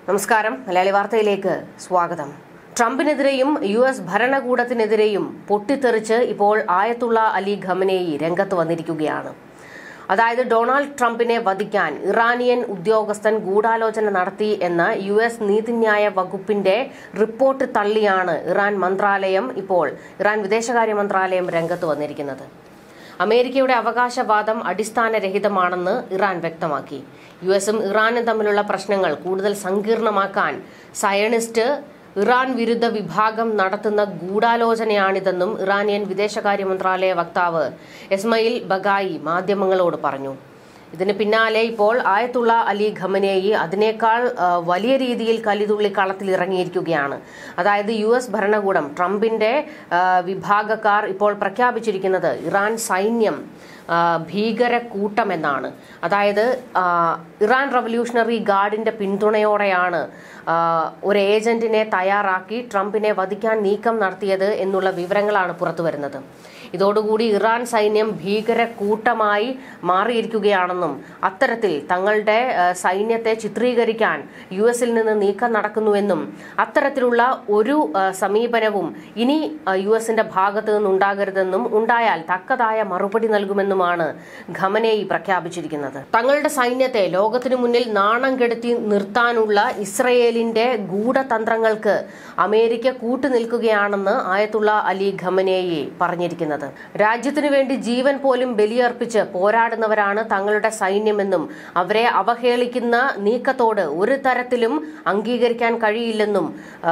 നമസ്കാരം മലയാളി വാർത്തയിലേക്ക് സ്വാഗതം ട്രംപിനെതിരെയും യു എസ് ഭരണകൂടത്തിനെതിരെയും പൊട്ടിത്തെറിച്ച് ഇപ്പോൾ ആയത്തുള്ള അലി ഖമനേയി രംഗത്ത് വന്നിരിക്കുകയാണ് അതായത് ഡൊണാൾഡ് ട്രംപിനെ വധിക്കാൻ ഇറാനിയൻ ഉദ്യോഗസ്ഥൻ ഗൂഢാലോചന നടത്തി എന്ന യു എസ് നീതിന്യായ വകുപ്പിന്റെ റിപ്പോർട്ട് തള്ളിയാണ് ഇറാൻ മന്ത്രാലയം ഇപ്പോൾ ഇറാൻ വിദേശകാര്യ മന്ത്രാലയം രംഗത്ത് വന്നിരിക്കുന്നത് അമേരിക്കയുടെ അവകാശവാദം അടിസ്ഥാനരഹിതമാണെന്ന് ഇറാൻ വ്യക്തമാക്കി യു എസും ഇറാനും തമ്മിലുള്ള പ്രശ്നങ്ങൾ കൂടുതൽ സങ്കീർണമാക്കാൻ സയണിസ്റ്റ് ഇറാൻ വിരുദ്ധ വിഭാഗം നടത്തുന്ന ഗൂഢാലോചനയാണിതെന്നും ഇറാനിയൻ വിദേശകാര്യ മന്ത്രാലയ വക്താവ് എസ്മയിൽ ബഗായി മാധ്യമങ്ങളോട് പറഞ്ഞു ഇതിന് പിന്നാലെ ഇപ്പോൾ ആയത്തുള്ള അലി ഖമനേയി അതിനേക്കാൾ ആ, വലിയ രീതിയിൽ കലിതുള്ളി കളത്തിൽ ഇറങ്ങിയിരിക്കുകയാണ് അതായത് യു എസ് ഭരണകൂടം ട്രംപിന്റെ ആ, വിഭാഗക്കാർ ഇപ്പോൾ പ്രഖ്യാപിച്ചിരിക്കുന്നത് ഇറാൻ സൈന്യം ആ, ഭീകര കൂട്ടമെന്നാണ് അതായത് ആ, ഇറാൻ റവല്യൂഷണറി ഗാർഡിന്റെ പിന്തുണയോടെയാണ് ആ, ഒരു ഏജന്റിനെ തയ്യാറാക്കി ട്രംപിനെ വധിക്കാൻ നീക്കം നടത്തിയത് എന്നുള്ള വിവരങ്ങളാണ് പുറത്തുവരുന്നത് ഇതോടുകൂടി ഇറാൻ സൈന്യം ഭീകര കൂട്ടമായി മാറിയിരിക്കുകയാണെന്നും അത്തരത്തിൽ തങ്ങളുടെ ആ, സൈന്യത്തെ ചിത്രീകരിക്കാൻ യു എസിൽ നിന്ന് നീക്കം നടക്കുന്നുവെന്നും അത്തരത്തിലുള്ള ഒരു ആ, സമീപനവും ഇനി ആ, യു എസിന്റെ ഭാഗത്തു നിന്നുണ്ടാകരുതെന്നും ഉണ്ടായാൽ തക്കതായ മറുപടി നൽകുമെന്നുമാണ് ഖമനേയി പ്രഖ്യാപിച്ചിരിക്കുന്നത് തങ്ങളുടെ സൈന്യത്തെ ലോകത്തിനു മുന്നിൽ നാണം കെടുത്തി നിർത്താനുള്ള ഇസ്രയേലിന്റെ ഗൂഢതന്ത്രങ്ങൾക്ക് അമേരിക്ക കൂട്ടുനിൽക്കുകയാണെന്ന് ആയത്തുള്ള അലി ഖമനേയി പറഞ്ഞിരിക്കുന്നത് രാജ്യത്തിനു വേണ്ടി ജീവൻ പോലും ബലിയർപ്പിച്ച് പോരാടുന്നവരാണ് തങ്ങളുടെ സൈന്യമെന്നും അവരെ അവഹേളിക്കുന്ന നീക്കത്തോട് ഒരു തരത്തിലും അംഗീകരിക്കാൻ കഴിയില്ലെന്നും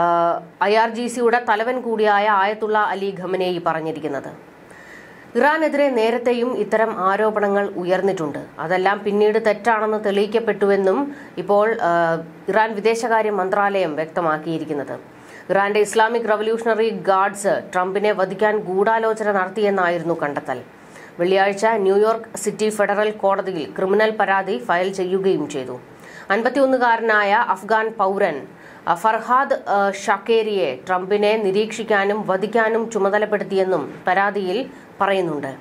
ഐ ആർ ജി സിയുടെ തലവൻ കൂടിയായ ആയത്തുള്ള അലി ഖമനേയി പറഞ്ഞിരിക്കുന്നത് ഇറാനെതിരെ നേരത്തെയും ഇത്തരം ആരോപണങ്ങൾ ഉയർന്നിട്ടുണ്ട് അതെല്ലാം പിന്നീട് തെറ്റാണെന്ന് തെളിയിക്കപ്പെട്ടുവെന്നും ഇപ്പോൾ ആ, ഇറാൻ വിദേശകാര്യ മന്ത്രാലയം വ്യക്തമാക്കിയിരിക്കുന്നത് ഇറാന്റെ ഇസ്ലാമിക് റവല്യൂഷണറി ഗാർഡ്സ് ട്രംപിനെ വധിക്കാൻ ഗൂഢാലോചന നടത്തിയെന്നായിരുന്നു കണ്ടെത്തൽ വെള്ളിയാഴ്ച ന്യൂയോർക്ക് സിറ്റി ഫെഡറൽ കോടതിയിൽ ക്രിമിനൽ പരാതി ഫയൽ ചെയ്യുകയും ചെയ്തു അൻപത്തിയൊന്നുകാരനായ അഫ്ഗാൻ പൗരൻ അഹ് ഫർഹാദ് അഹ് ഷക്കേരിയെ ട്രംപിനെ നിരീക്ഷിക്കാനും വധിക്കാനും ചുമതലപ്പെടുത്തിയെന്നും പരാതിയിൽ പറയുന്നുണ്ട്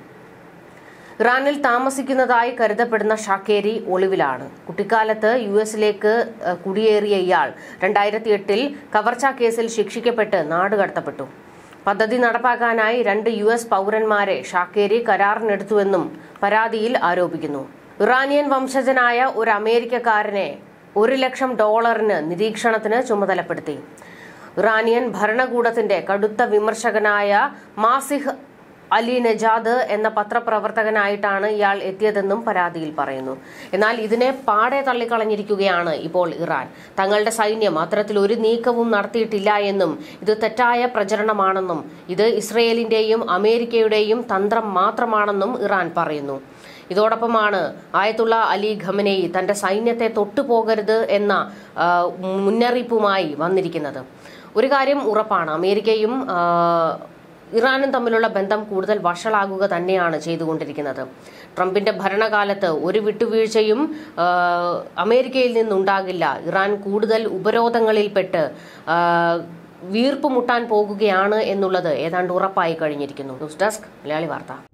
ഇറാനിൽ താമസിക്കുന്നതായി കരുതപ്പെടുന്ന ഷാക്കേരി ഒളിവിലാണ് കുട്ടിക്കാലത്ത് യു എസിലേക്ക് അഹ് കുടിയേറിയ ഇയാൾ രണ്ടായിരത്തി എട്ടിൽ കവർച്ചാ കേസിൽ ശിക്ഷിക്കപ്പെട്ട് നാടുകടത്തപ്പെട്ടു പദ്ധതി നടപ്പാക്കാനായി രണ്ട് യു എസ് പൗരന്മാരെ ഷാക്കേരി കരാറിനെടുത്തുവെന്നും പരാതിയിൽ ആരോപിക്കുന്നു ഇറാനിയൻ വംശജനായ ഒരു അമേരിക്കക്കാരനെ ഒരു ലക്ഷം ഡോളറിന് നിരീക്ഷണത്തിന് ചുമതലപ്പെടുത്തി ഇറാനിയൻ ഭരണകൂടത്തിന്റെ കടുത്ത വിമർശകനായ മാസിഹ് അലി നജാദ് എന്ന പത്രപ്രവർത്തകനായിട്ടാണ് ഇയാൾ എത്തിയതെന്നും പരാതിയിൽ പറയുന്നു എന്നാൽ ഇതിനെ പാടെ തള്ളിക്കളഞ്ഞിരിക്കുകയാണ് ഇപ്പോൾ ഇറാൻ തങ്ങളുടെ സൈന്യം അത്തരത്തിൽ ഒരു നീക്കവും നടത്തിയിട്ടില്ല എന്നും ഇത് തെറ്റായ പ്രചരണമാണെന്നും ഇത് ഇസ്രയേലിന്റെയും അമേരിക്കയുടെയും തന്ത്രം മാത്രമാണെന്നും ഇറാൻ പറയുന്നു ഇതോടൊപ്പമാണ് ആയത്തുള്ള അലി ഖമനേയി തന്റെ സൈന്യത്തെ തൊട്ടുപോകരുത് എന്ന ആ, മുന്നറിയിപ്പുമായി വന്നിരിക്കുന്നത് ഒരു കാര്യം ഉറപ്പാണ് അമേരിക്കയും ആ, ഇറാനും തമ്മിലുള്ള ബന്ധം കൂടുതൽ വഷളാകുക തന്നെയാണ് ചെയ്തുകൊണ്ടിരിക്കുന്നത് ട്രംപിന്റെ ഭരണകാലത്ത് ഒരു വിട്ടുവീഴ്ചയും ആ, അമേരിക്കയിൽ നിന്നുണ്ടാകില്ല ഇറാൻ കൂടുതൽ ഉപരോധങ്ങളിൽപ്പെട്ട് ആ, വീർപ്പ് മുട്ടാൻ പോകുകയാണ് എന്നുള്ളത് ഏതാണ്ട് ഉറപ്പായി കഴിഞ്ഞിരിക്കുന്നു ന്യൂസ് ഡെസ്ക് മലയാളി വാർത്ത